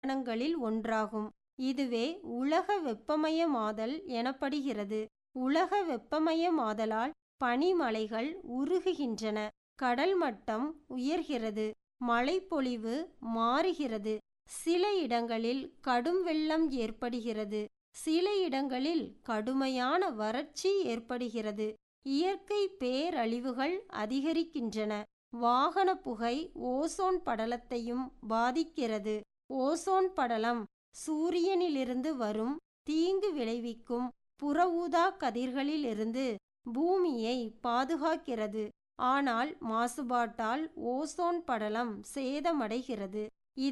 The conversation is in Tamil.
காரணங்களில் ஒன்றாகும் இதுவே உலக வெப்பமயமாதல் எனப்படுகிறது உலக வெப்பமயமாதலால் பனிமலைகள் உருகுகின்றன கடல் மட்டம் உயர்கிறது மழைப்பொழிவு மாறுகிறது சில இடங்களில் கடும் வெள்ளம் ஏற்படுகிறது சில இடங்களில் கடுமையான வறட்சி ஏற்படுகிறது இயற்கை பேரழிவுகள் அதிகரிக்கின்றன வாகன புகை ஓசோன் படலத்தையும் பாதிக்கிறது ஓசோன் படலம் சூரியனிலிருந்து வரும் தீங்கு விளைவிக்கும் புற ஊதா கதிர்களிலிருந்து பூமியை பாதுகாக்கிறது ஆனால் மாசுபாட்டால் ஓசோன் படலம் சேதமடைகிறது